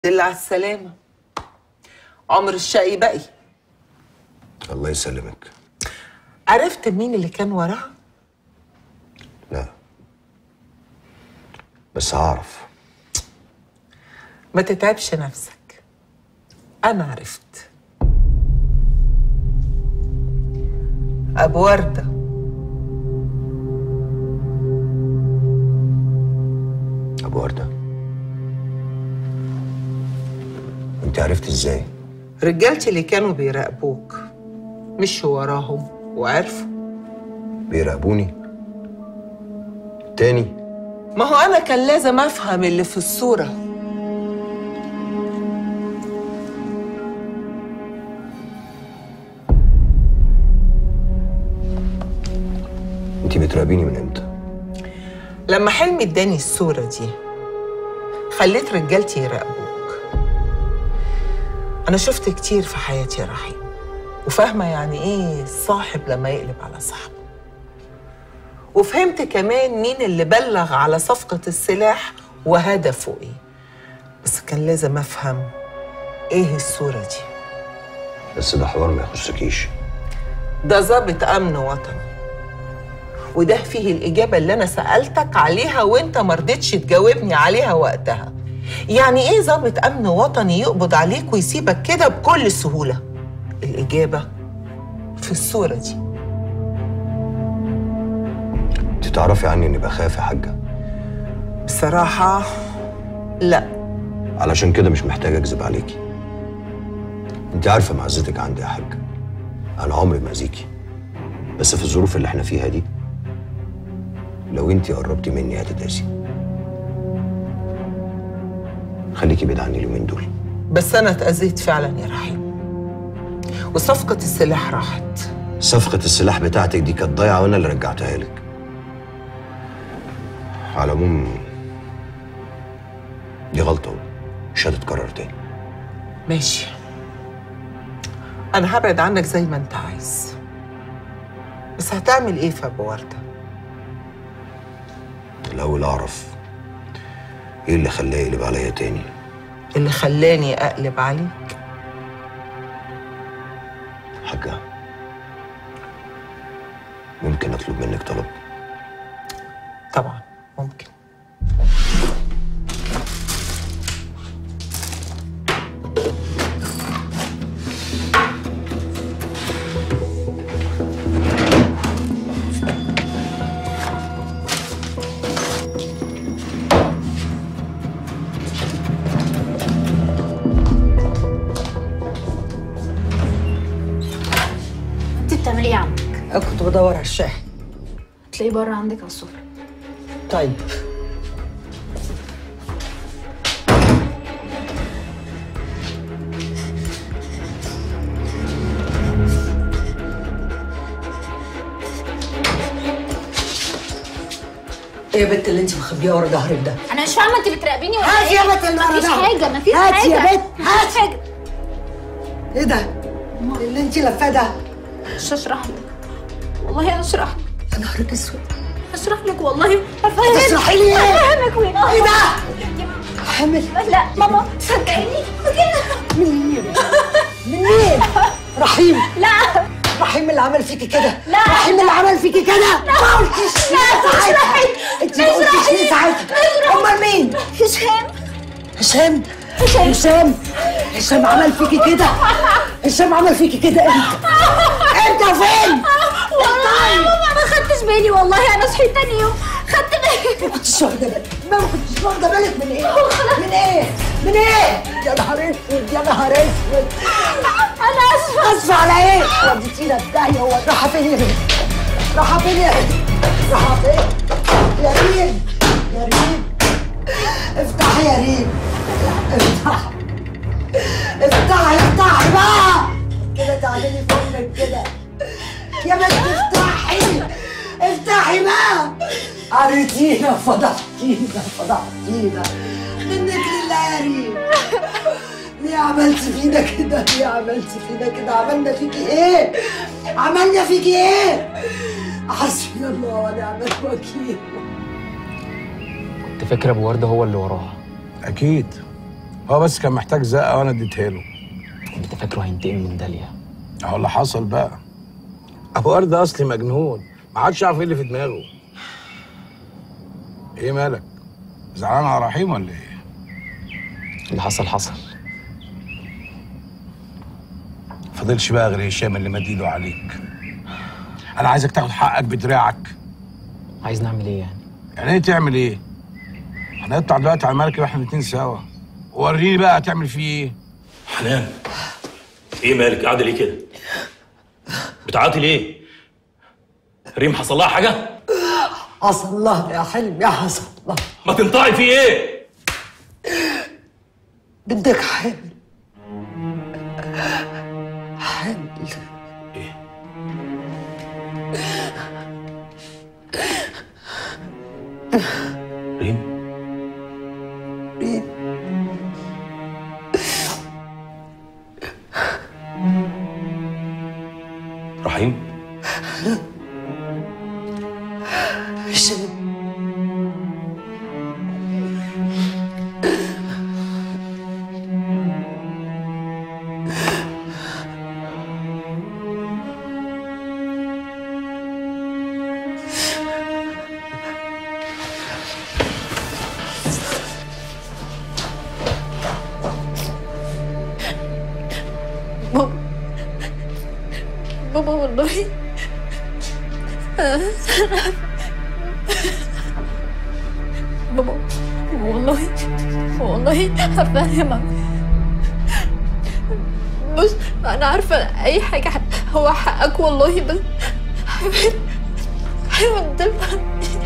دل على السلامة عمر الشقي بقي الله يسلمك عرفت مين اللي كان وراه؟ لا بس هعرف ما تتعبش نفسك أنا عرفت أبو وردة ابو ورده انت عرفت ازاي رجالتي اللي كانوا بيراقبوك مشوا وراهم وعرفوا بيراقبوني تاني ما هو أنا كان لازم أفهم اللي في الصورة انت بتراقبيني من امتى لما حلمي اداني الصورة دي خليت رجالتي يراقبوك أنا شفت كتير في حياتي يا رحيم وفاهمة يعني إيه الصاحب لما يقلب على صاحبه وفهمت كمان مين اللي بلغ على صفقة السلاح وهدفه إيه بس كان لازم أفهم إيه الصورة دي بس ده حوار ما يخصكيش ده ضابط أمن وطني وده فيه الإجابة اللي أنا سألتك عليها وأنت مرضتش تجاوبني عليها وقتها يعني إيه ضابط أمن وطني يقبض عليك ويسيبك كده بكل سهولة الإجابة في الصورة دي انت تعرفي عني اني بخاف يا حاجه بصراحة لا علشان كده مش محتاج اكذب عليكي انت عارفه معزتك عندي يا حاجه انا عمري ما اذيكي بس في الظروف اللي احنا فيها دي لو انت قربتي مني هتتقاسي خليكي بعيد عني اليومين دول بس أنا اتأذيت فعلا يا رحيم وصفقة السلاح راحت صفقة السلاح بتاعتك دي كانت ضايعة وأنا اللي رجعتها لك. على العموم دي غلطة مش هتتكرر تاني. ماشي أنا هبعد عنك زي ما أنت عايز بس هتعمل إيه في أبو وردة؟ الأول أعرف إيه اللي خلاه يقلب عليا تاني. اللي خلاني أقلب عليك حاجة ممكن أطلب منك طلب؟ طبعا ممكن انت بتعملي ايه يا عم؟ كنت بدور على الشاحن هتلاقيه بره عندك على السفرة طيب ايه يا بنت اللي انت مخبيها ورا ظهرك ده؟ انا مش فاهمه انت بتراقبيني ولا هاتي ايه؟ يا بنت اللي ورا مفيش ظهرك. حاجه مفيش هاتي حاجه يا بنت، مفيش هاتي. حاجه ايه ده؟ اللي انت لفاه ده؟ مش هشرح لك والله هشرح لك يا نهارك اسود هشرح لك والله هفهمك تشرحي لي ايه؟ هفهمك وين ايه ده؟ حامل لا ماما صدقيني منين؟ منين؟ رحيم لا رحيم اللي عمل فيكي كده لا. رحيم اللي عمل فيكي كده ما قلتيش ليه ساعتها انت ما قلتيش ليه ساعتها امال مين؟ هشام هشام هشام. هشام هشام عمل فيكي كده هشام عمل فيكي كده انت انت فين؟ والله يا ماما ما خدتش بالي والله انا صحيت تاني يوم خدت بالي ما كنتش واخده بالك ما كنتش واخده بالك من ايه؟ من ايه؟ من ايه؟ يا نهار اسود يا نهار اسود انا اسفه اسفه على ايه؟ وديتينا في داهيه هو رايحه فين يا بنت؟ رايحه فين يا بنت؟ رايحه فين؟ يا ريم يا ريم افتحي يا ريم افتحي افتحي افتحي بقى كده تعالي فمك كده يا بنت افتحي افتحي بقى عريتينا فضحتينا فضحتينا منك لله يا ريم ليه عملت فينا كده ليه عملت فينا كده عملنا فيكي ايه عملنا فيكي ايه حسبي الله ونعم الوكيل كنت فاكر ابو ورده هو اللي وراها اكيد هو بس كان محتاج زقه وانا اديتها له انت فاكره هينتقم من داليا اهو اللي حصل بقى ابو ورد اصلي مجنون ما عادش يعرف ايه اللي في دماغه ايه مالك زعلان على رحيم ولا ايه اللي حصل حصل فضلش بقى غير هشام اللي مد ايده عليك انا عايزك تاخد حقك بدراعك عايز نعمل ايه يعني يعني ايه تعمل ايه هنطلع دلوقتي على المركب احنا الاتنين سوا وريني بقى هتعمل فيه ايه حنان ايه مالك قاعده ليه كده بتعاطي ليه ريم حصل لها حاجه حصل الله يا حلمي حصل الله ما تنطقي في ايه بدك حل حل ريم ريم رحيم هشام بابا بابا والله بابا والله والله هفهمك بص انا عارفه اي حاجه هو حقك والله بس حاول حاول تفهم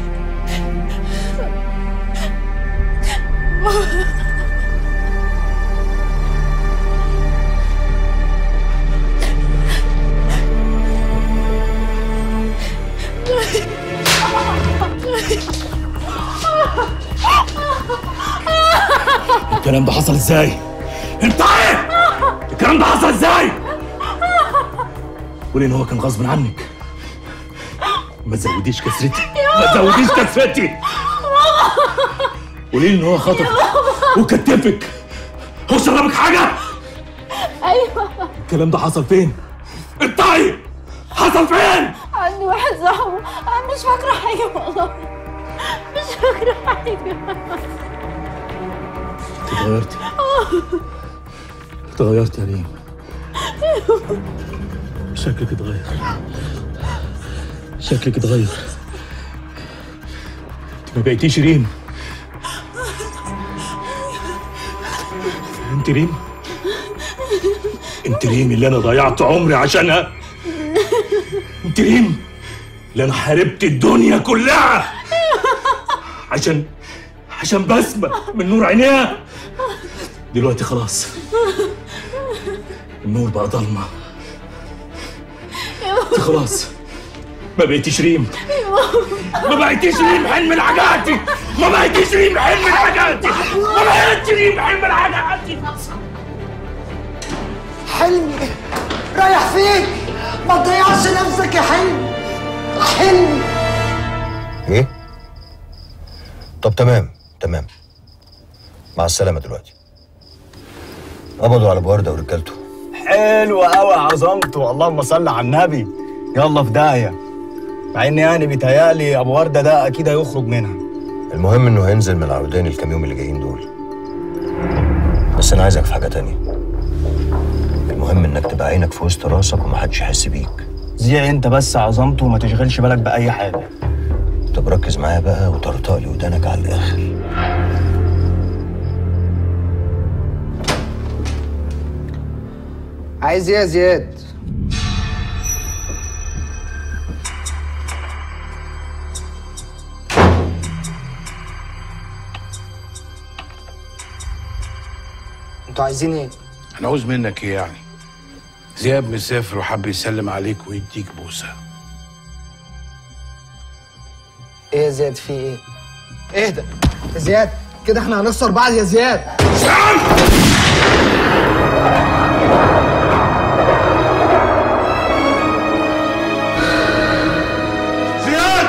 الكلام ده حصل ازاي انت ايه الكلام ده حصل ازاي قولي ان هو كان غصب عنك ما تزوديش كسرتي ما تزوديش كسرتي قولي لي ان هو خطفك وكتفك هو شربك حاجه ايوه الكلام ده حصل فين انت ايه حصل فين عندي واحد صاحبه انا مش فاكره حاجه والله مش فاكره حاجه اتغيرتي اتغيرت يا ريم شكلك اتغير شكلك اتغير انت ما بقيتيش ريم انت ريم انت ريم اللي انا ضيعت عمري عشانها انت ريم اللي انا حاربت الدنيا كلها عشان عشان بسمة من نور عينيها دلوقتي خلاص النور بقى ضلمة انت خلاص ما بقيتيش ريم ما بقيتيش ريم حلم الحاجاتي ما بقيتيش ريم حلم الحاجاتي ما بقيتش ريم حلم الحاجاتي حلمي رايح فين ما تضيعش نفسك يا حلمي حلمي ايه طب تمام تمام مع السلامه دلوقتي قبضوا على ابو ورده ورجالته حلو قوي عظمته اللهم صل على النبي يلا في داهيه مع ان يعني بيتهيألي ابو ورده ده اكيد هيخرج منها المهم انه هينزل من العودين الكام يوم اللي جايين دول بس انا عايزك في حاجه تانية المهم انك تبقى عينك في وسط راسك ومحدش يحس بيك زيع انت بس عظمته وما تشغلش بالك باي حاجه طب ركز معايا بقى وطرطق لي ودانك على الاخر عايز ايه يا زياد؟ انتوا عايزين ايه؟ انا عاوز منك ايه يعني زياد مسافر وحب يسلم عليك ويديك بوسه ايه يا زياد في ايه؟ اهدى يا زياد كده احنا هنخسر بعض يا زياد زياد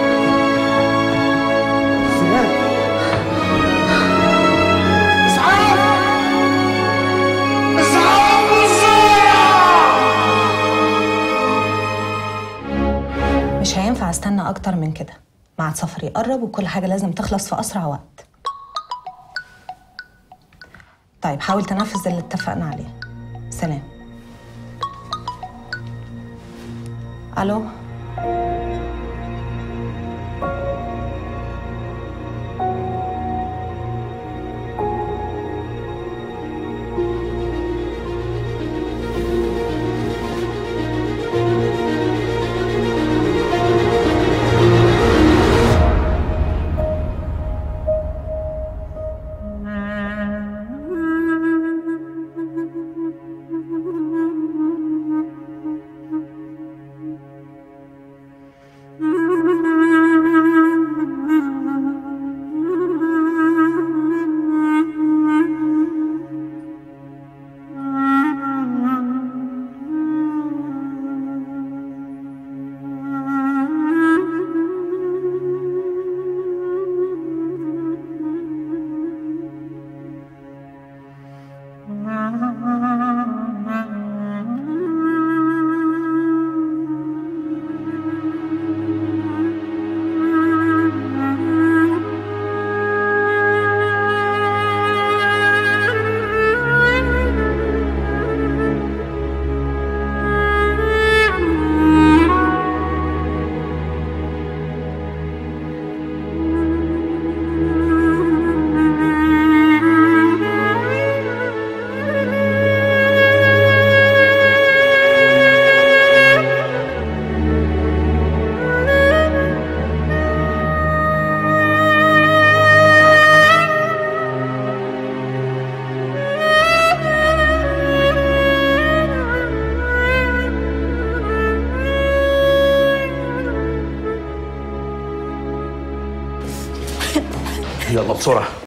زياد اسعاف استنى اكتر من كده ميعاد سفري يقرب وكل حاجه لازم تخلص في اسرع وقت طيب حاول تنفذ اللي اتفقنا عليه سلام الو يلا بسرعه